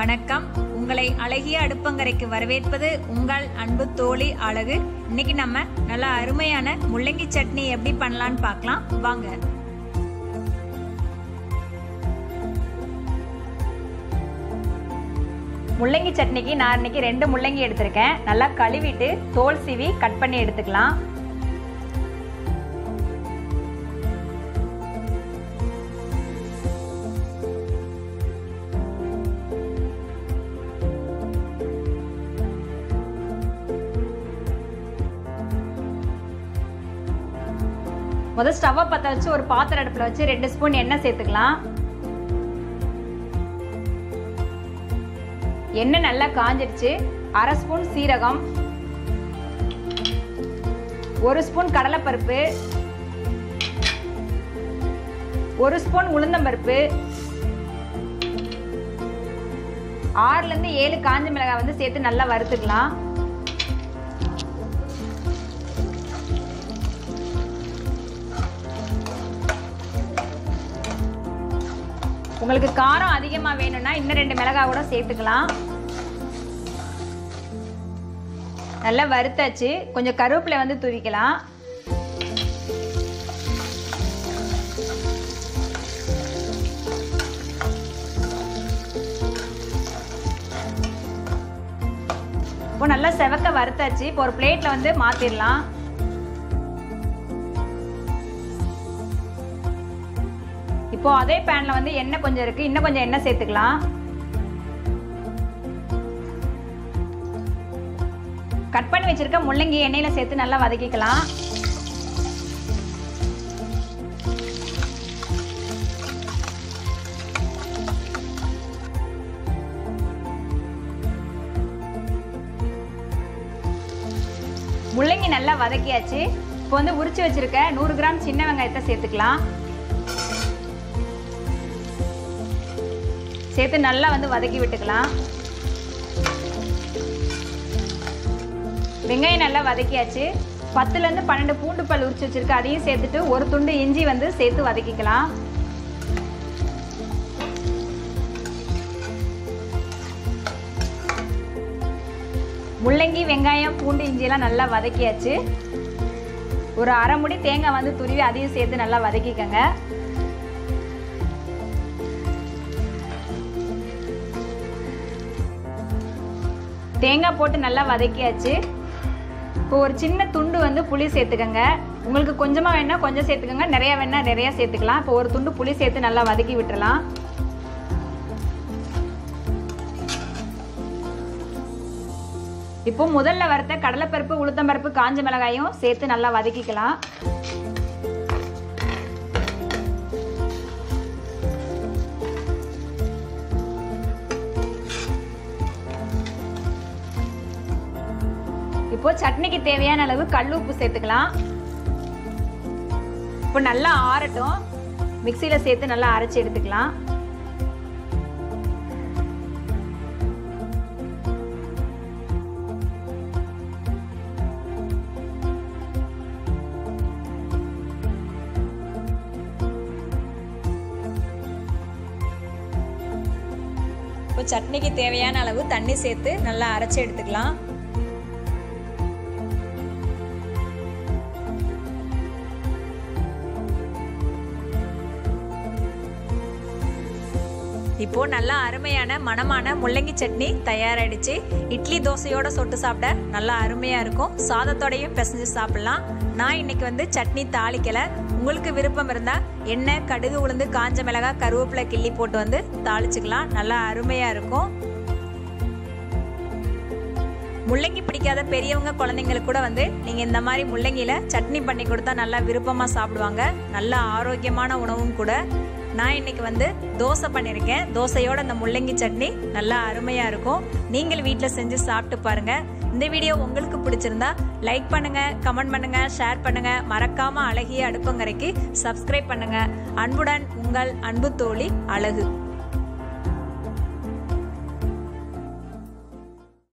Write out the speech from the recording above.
வணக்கம் உங்களை அழகிய அடுப்பங்கரைக்கு வரவேற்பது உங்கள் அன்பு தோழி அழகு இன்னைக்கு நம்ம நல்லா அருமையான முள்ளங்கி சட்னி எப்படி பண்ணலான்னு பார்க்கலாம் வாங்க முள்ளங்கி சட்னிக்கு நான் இன்னைக்கு ரெண்டு முள்ளங்கி எடுத்திருக்கேன் நல்லா கழுவிட்டு தோல் சீவி கட் பண்ணி எடுத்துக்கலாம் முதல் ஸ்டவ்வை பற்ற வச்சு ஒரு பாத்திரம் அடுப்பில் வச்சு ரெண்டு ஸ்பூன் எண்ணெய் சேர்த்துக்கலாம் எண்ணெய் நல்லா காஞ்சிடுச்சு அரை ஸ்பூன் சீரகம் ஒரு ஸ்பூன் கடலைப்பருப்பு ஒரு ஸ்பூன் உளுந்தம்பருப்பு ஆறுலேருந்து ஏழு காஞ்ச மிளகாய் வந்து சேர்த்து நல்லா வறுத்துக்கலாம் உங்களுக்கு காரம் அதிகமாக வேணும்னா இன்னும் ரெண்டு மிளகாய் கூட சேர்த்துக்கலாம் நல்லா வறுத்தாச்சு கொஞ்சம் கருவேப்பிலை வந்து தூவிக்கலாம் இப்போ நல்லா செவக்க வறுத்தாச்சு இப்போ ஒரு பிளேட்ல வந்து மாத்திரலாம் இப்போ அதே பேன்ல வந்து எண்ணெய் கொஞ்சம் இருக்கு இன்னும் கொஞ்சம் எண்ணெய் சேர்த்துக்கலாம் கட் பண்ணி வச்சிருக்க முள்ளங்கி எண்ணெயில சேர்த்து நல்லா வதக்கிக்கலாம் முள்ளங்கி நல்லா வதக்கியாச்சு இப்போ வந்து உரிச்சு வச்சிருக்க நூறு கிராம் சின்ன வெங்காயத்தை சேர்த்துக்கலாம் சேர்த்து நல்லா வந்து வதக்கி விட்டுக்கலாம் வெங்காயம் நல்லா வதக்கியாச்சு பத்துலேருந்து பன்னெண்டு பூண்டு பல் உரிச்சு வச்சிருக்க அதையும் சேர்த்துட்டு ஒரு துண்டு இஞ்சி வந்து சேர்த்து வதக்கிக்கலாம் முள்ளங்கி வெங்காயம் பூண்டு இஞ்சியெல்லாம் நல்லா வதக்கியாச்சு ஒரு அரை முடி தேங்காய் வந்து துருவி அதையும் சேர்த்து நல்லா வதக்கிக்கங்க தேங்காய் போட்டு நல்லா வதக்கியாச்சு இப்போ ஒரு சின்ன துண்டு வந்து புளி சேர்த்துக்கங்க உங்களுக்கு கொஞ்சமாக வேணா கொஞ்சம் சேர்த்துக்கோங்க நிறைய வேணா நிறைய சேர்த்துக்கலாம் இப்போ ஒரு துண்டு புளி சேர்த்து நல்லா வதக்கி விட்டுறலாம் இப்போ முதல்ல வறுத்த கடலைப்பருப்பு உளுத்தம்பருப்பு காஞ்ச மிளகாயும் சேர்த்து நல்லா வதக்கிக்கலாம் இப்போ சட்னிக்கு தேவையான அளவு கல் உப்பு சேர்த்துக்கலாம் இப்போ நல்லா ஆறட்டும் மிக்சியில் சேர்த்து நல்லா அரைச்சி எடுத்துக்கலாம் இப்போ சட்னிக்கு தேவையான அளவு தண்ணி சேர்த்து நல்லா அரைச்சி எடுத்துக்கலாம் இப்போ நல்லா அருமையான மணமான முள்ளங்கி சட்னி தயாராயிடுச்சு இட்லி தோசையோட சொட்டு சாப்பிட நல்லா அருமையா இருக்கும் சாதத்தோடையும் பிசைஞ்சு சாப்பிடலாம் நான் இன்னைக்கு வந்து சட்னி தாளிக்கல உங்களுக்கு விருப்பம் இருந்தா எண்ணெய் கடுகு உளுந்து காஞ்ச மிளகாய் கருவேப்பிலை கிள்ளி போட்டு வந்து தாளிச்சுக்கலாம் நல்லா அருமையா இருக்கும் முள்ளங்கி பிடிக்காத பெரியவங்க குழந்தைங்களுக்கு கூட வந்து நீங்கள் இந்த மாதிரி முள்ளங்கியில் சட்னி பண்ணி கொடுத்தா நல்லா விருப்பமாக சாப்பிடுவாங்க நல்ல ஆரோக்கியமான உணவும் கூட நான் இன்னைக்கு வந்து தோசை பண்ணியிருக்கேன் தோசையோட அந்த முள்ளங்கி சட்னி நல்லா அருமையாக இருக்கும் நீங்கள் வீட்டில் செஞ்சு சாப்பிட்டு பாருங்க இந்த வீடியோ உங்களுக்கு பிடிச்சிருந்தா லைக் பண்ணுங்க கமெண்ட் பண்ணுங்க ஷேர் பண்ணுங்க மறக்காம அழகிய அடுப்பங்கரைக்கு சப்ஸ்கிரைப் பண்ணுங்க அன்புடன் உங்கள் அன்பு தோழி அழகு